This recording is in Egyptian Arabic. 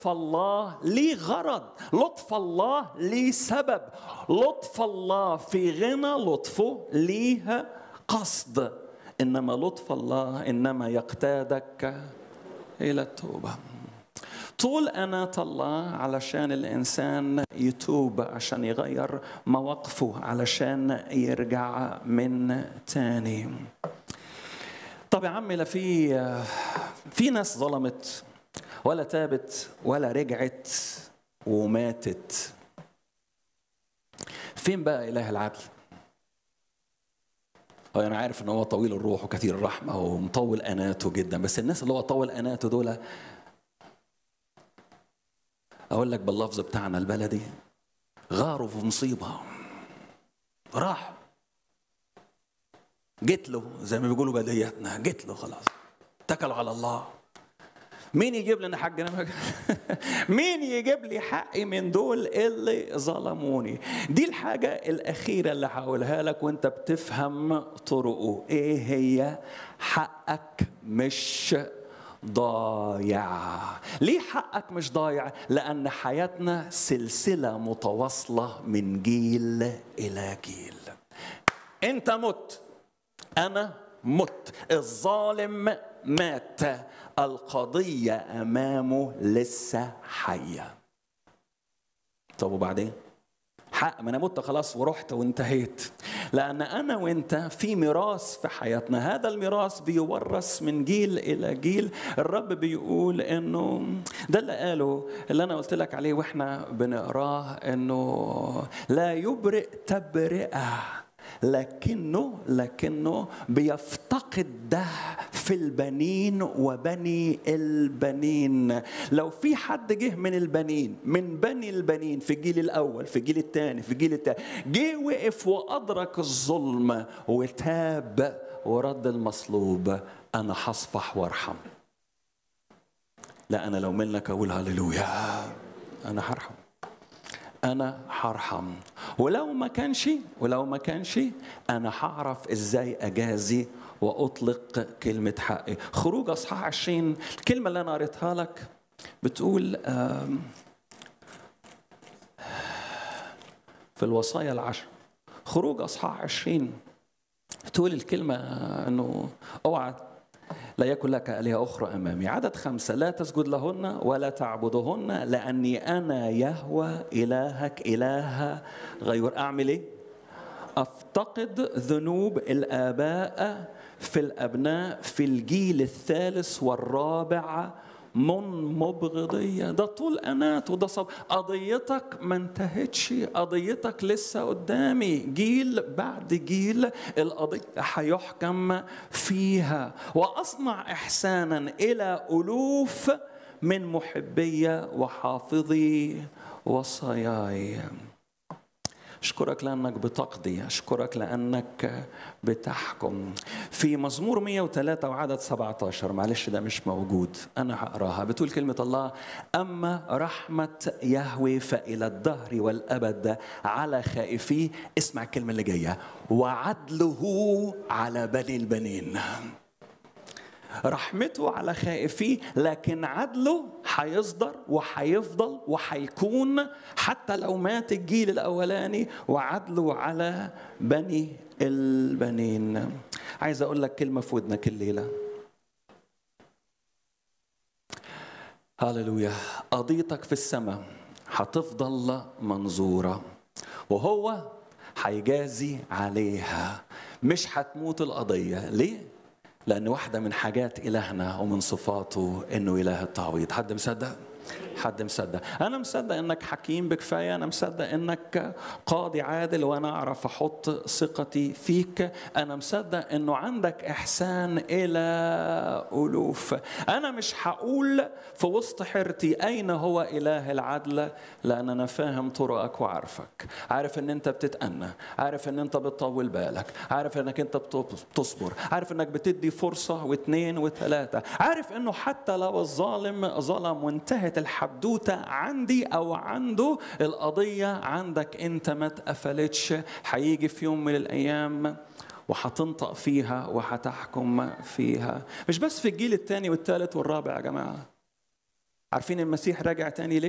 الله ليه غرض لطف الله ليه سبب لطف الله في غنى لطفه ليه قصد انما لطف الله انما يقتادك الى التوبه طول أناة الله علشان الإنسان يتوب عشان يغير مواقفه علشان يرجع من تاني طب يا عمي لا في في ناس ظلمت ولا تابت ولا رجعت وماتت فين بقى إله العدل؟ هو أنا عارف إن هو طويل الروح وكثير الرحمة ومطول أناته جدا بس الناس اللي هو طول أناته دول اقول لك باللفظ بتاعنا البلدي غاروا في مصيبه راح جيت له زي ما بيقولوا بدياتنا جيت له خلاص اتكلوا على الله مين يجيب لنا حقنا مين يجيب لي حقي من دول اللي ظلموني دي الحاجة الأخيرة اللي هقولها لك وانت بتفهم طرقه ايه هي حقك مش ضايع ليه حقك مش ضايع لأن حياتنا سلسلة متواصلة من جيل إلى جيل أنت مت أنا مت الظالم مات القضية أمامه لسه حية طب وبعدين حق ما انا مت خلاص ورحت وانتهيت لان انا وانت في ميراث في حياتنا هذا الميراث بيورث من جيل الى جيل الرب بيقول انه ده اللي قاله اللي انا قلت لك عليه واحنا بنقراه انه لا يبرئ تبرئه لكنه لكنه بيفتقد ده في البنين وبني البنين لو في حد جه من البنين من بني البنين في الجيل الاول في الجيل الثاني في الجيل الثاني جه وقف وادرك الظلم وتاب ورد المصلوب انا هصفح وارحم لا انا لو منك اقول هللويا انا هرحم انا هرحم ولو ما كانش ولو ما كانش انا هعرف ازاي اجازي واطلق كلمه حقي خروج اصحاح 20 الكلمه اللي انا قريتها لك بتقول في الوصايا العشر خروج اصحاح 20 بتقول الكلمه انه اوعى لا يكن لك آلهة أخرى أمامي عدد خمسة لا تسجد لهن ولا تعبدهن لأني أنا يهوى إلهك إله غير أعمل إيه؟ أفتقد ذنوب الآباء في الأبناء في الجيل الثالث والرابع من مبغضية ده طول أنات وده صب قضيتك ما انتهتش قضيتك لسه قدامي جيل بعد جيل القضية هيحكم فيها وأصنع إحسانا إلى ألوف من محبية وحافظي وصاياي أشكرك لأنك بتقضي أشكرك لأنك بتحكم في مزمور 103 وعدد 17 معلش ده مش موجود أنا هقراها بتقول كلمة الله أما رحمة يهوي فإلى الدهر والأبد على خائفيه اسمع الكلمة اللي جاية وعدله على بني البنين رحمته على خائفيه لكن عدله هيصدر وهيفضل وهيكون حتى لو مات الجيل الاولاني وعدله على بني البنين عايز اقول لك كلمه في ودنك الليله هللويا قضيتك في السماء هتفضل منظوره وهو هيجازي عليها مش هتموت القضيه ليه لأن واحدة من حاجات إلهنا ومن صفاته إنه إله التعويض حد مصدق؟ حد مصدق أنا مصدق إنك حكيم بكفاية أنا مصدق إنك قاضي عادل وأنا أعرف أحط ثقتي فيك أنا مصدق إنه عندك إحسان إلى ألوف أنا مش هقول في وسط حيرتي أين هو إله العدل لأن أنا فاهم طرقك وعارفك عارف إن أنت بتتأنى عارف إن أنت بتطول بالك عارف إنك أنت بتصبر عارف إنك بتدي فرصة واثنين وثلاثة عارف إنه حتى لو الظالم ظلم وانتهت الحدوتة عندي أو عنده القضية عندك أنت ما اتقفلتش هيجي في يوم من الأيام وهتنطق فيها وهتحكم فيها مش بس في الجيل الثاني والثالث والرابع يا جماعة عارفين المسيح راجع تاني ليه